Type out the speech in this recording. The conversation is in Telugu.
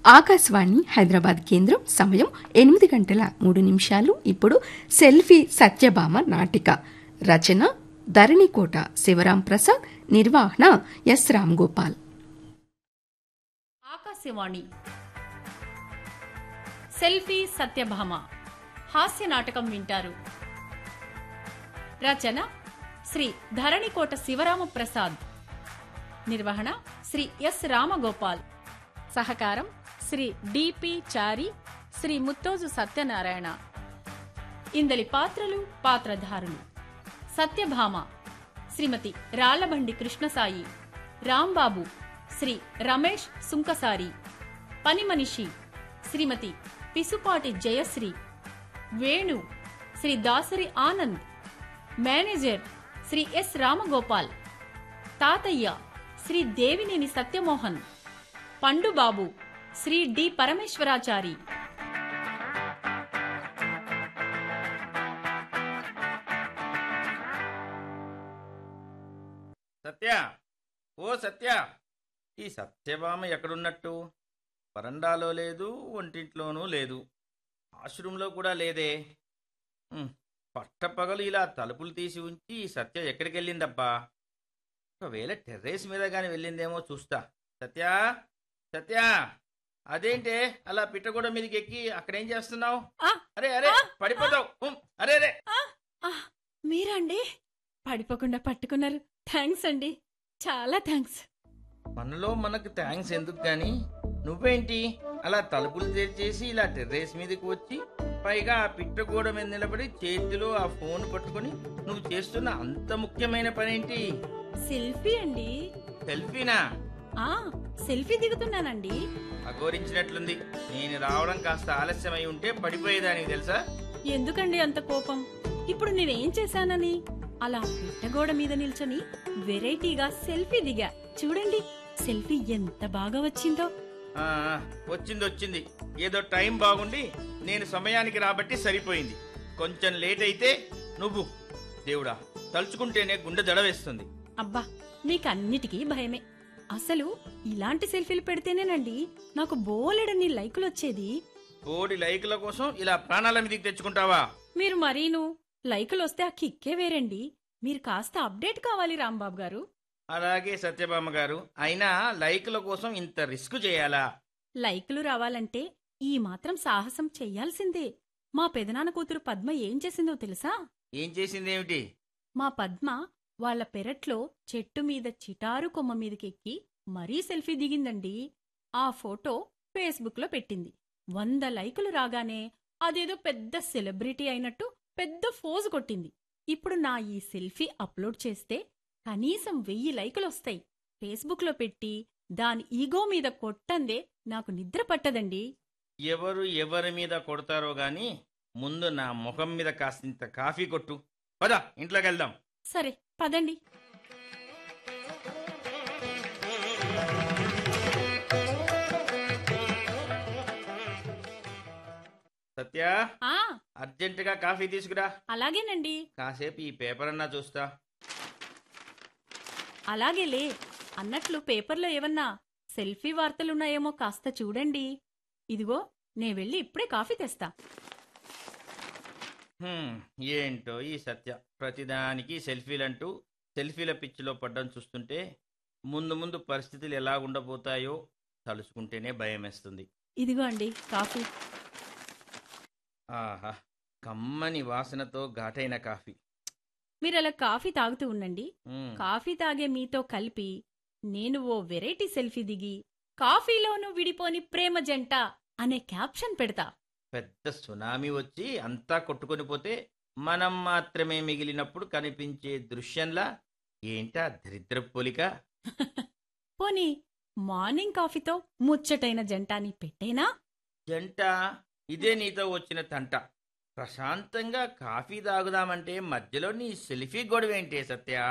ఆకాశవాణి హైదరాబాద్ కేంద్రం సమయం ఎనిమిది గంటల మూడు నిమిషాలు ఇప్పుడు సెల్ఫీ సత్యభామ నాటిక రచన ధరణికోట శివరాం ప్రసాద్ నిర్వహణ ఎస్ రామ్ గోపాల్ ఆకాశవాణి సెల్ఫీ సత్యభామ హాస్య నాటకం వింటారు రచన శ్రీ ధరణికోట శివరామ ప్రసాద్ నిర్వహణ శ్రీ ఎస్ రామగోపాల్ సహకారం శ్రీ డిపి చారి శ్రీ ముత్తోజు సత్యనారాయణ ఇందలి పాత్రలు పాత్రధారులు సత్యభామ శ్రీమతి రాళ్లబండి కృష్ణసాయి రాంబాబు శ్రీ రమేష్ సుంకసారి పని మనిషి శ్రీమతి పిసుపాటి జయశ్రీ వేణు శ్రీ దాసరి ఆనంద్ మేనేజర్ శ్రీ ఎస్ రామగోపాల్ తాతయ్య శ్రీ దేవినేని సత్యమోహన్ పండుబాబు శ్రీ డి పరమేశ్వరాచారి సత్య ఓ సత్య ఈ సత్యభామ ఎక్కడున్నట్టు వరండాలో లేదు ఒంటింట్లోనూ లేదు వాష్రూమ్లో కూడా లేదే ఉమ్, పట్టపగలు ఇలా తలుపులు తీసి ఉంచి ఈ సత్య ఎక్కడికి వెళ్ళిందబ్బా ఒకవేళ టెర్రేస్ మీద గాని వెళ్ళిందేమో చూస్తా సత్య సత్య అదేంటే అలా పిట్టగూడ మీదకి ఎక్కి అక్కడేం చేస్తున్నావు ఆ, అరే అరే ఆ, పడిపోతావు ఉమ్, అరే అరే ఆ, మీరండి పడిపోకుండా పట్టుకున్నారు థ్యాంక్స్ అండి చాలా థ్యాంక్స్ మనలో మనకు థ్యాంక్స్ ఎందుకు గాని నువ్వేంటి అలా తలుపులు తెరిచేసి ఇలా టెర్రేస్ మీదకి వచ్చి పైగా ఆ పిట్ట గోడ మీద నిలబడి చేతిలో ఆ ఫోన్ పట్టుకొని నువ్వు చేస్తున్న అంత ముఖ్యమైన పనేంటి సెల్ఫీ అండి సెల్ఫీనా ఆ సెల్ఫీ దిగుతున్నానండి అఘోరించినట్లుంది నేను రావడం కాస్త ఆలస్యమై ఉంటే పడిపోయేదానికి తెలుసా ఎందుకండి అంత కోపం ఇప్పుడు నేనేం చేశానని అలా పిట్టగోడ మీద నిల్చొని వెరైటీగా సెల్ఫీ దిగా చూడండి సెల్ఫీ ఎంత బాగా వచ్చిందో ఆ, ఆ, వచ్చింది వచ్చింది ఏదో టైం బాగుండి నేను సమయానికి రాబట్టి సరిపోయింది కొంచెం లేట్ అయితే నువ్వు దేవుడా తలుచుకుంటేనే గుండె దడవేస్తుంది అబ్బా మీకన్నిటికీ భయమే అసలు ఇలాంటి సెల్ఫీలు పెడితేనేనండి నాకు బోలెడన్ని లైకులు వచ్చేది కోడి లైకుల కోసం ఇలా ప్రాణాల మీదకి తెచ్చుకుంటావా మీరు మరీను లైకులు వస్తే ఆ కిక్కే వేరండి మీరు కాస్త అప్డేట్ కావాలి రాంబాబు గారు అలాగే సత్యభామ గారు అయినా లైకుల కోసం ఇంత రిస్క్ చేయాలా లైకులు రావాలంటే ఈ మాత్రం సాహసం చెయ్యాల్సిందే మా పెదనాన్న కూతురు పద్మ ఏం చేసిందో తెలుసా ఏం చేసిందేమిటి మా పద్మ వాళ్ళ పెరట్లో చెట్టు మీద చిటారు కొమ్మ మీదకెక్కి మరీ సెల్ఫీ దిగిందండి ఆ ఫోటో ఫేస్బుక్లో పెట్టింది వంద లైకులు రాగానే అదేదో పెద్ద సెలబ్రిటీ అయినట్టు పెద్ద ఫోజు కొట్టింది ఇప్పుడు నా ఈ సెల్ఫీ అప్లోడ్ చేస్తే కనీసం వెయ్యి లైకులు వస్తాయి ఫేస్బుక్లో పెట్టి దాని ఈగో మీద కొట్టందే నాకు నిద్ర పట్టదండి ఎవరు ఎవరి మీద కొడతారో గాని ముందు నా ముఖం మీద కాసింత కాఫీ కొట్టు పద ఇంట్లోకి వెళ్దాం సరే పదండి సత్య ఆ అర్జెంటుగా కాఫీ తీసుకురా అలాగేనండి కాసేపు ఈ పేపర్ అన్నా చూస్తా అలాగేలే అన్నట్లు పేపర్లో ఏమన్నా సెల్ఫీ వార్తలున్నాయేమో కాస్త చూడండి ఇదిగో నే వెళ్ళి ఇప్పుడే కాఫీ తెస్తా హ్మ్, ఏంటో ఈ సత్య ప్రతిదానికి సెల్ఫీలంటూ సెల్ఫీల పిచ్చిలో పడ్డం చూస్తుంటే ముందు ముందు పరిస్థితులు ఎలా ఉండబోతాయో తలుచుకుంటేనే భయమేస్తుంది ఇదిగో అండి కాఫీ ఆహా కమ్మని వాసనతో ఘాటైన కాఫీ మీరు అలా కాఫీ తాగుతూ ఉండండి హ్మ్, కాఫీ తాగే మీతో కలిపి నేను ఓ వెరైటీ సెల్ఫీ దిగి కాఫీలోనూ విడిపోని ప్రేమ జంట అనే క్యాప్షన్ పెడతా పెద్ద సునామీ వచ్చి అంతా కొట్టుకొని పోతే మనం మాత్రమే మిగిలినప్పుడు కనిపించే దృశ్యంలా ఏంటా దరిద్ర పోలిక పోనీ మార్నింగ్ కాఫీతో ముచ్చటైన జంట అని పెట్టేనా జంట ఇదే నీతో వచ్చిన తంట ప్రశాంతంగా కాఫీ తాగుదామంటే మధ్యలో నీ సెల్ఫీ గొడవేంటే సత్య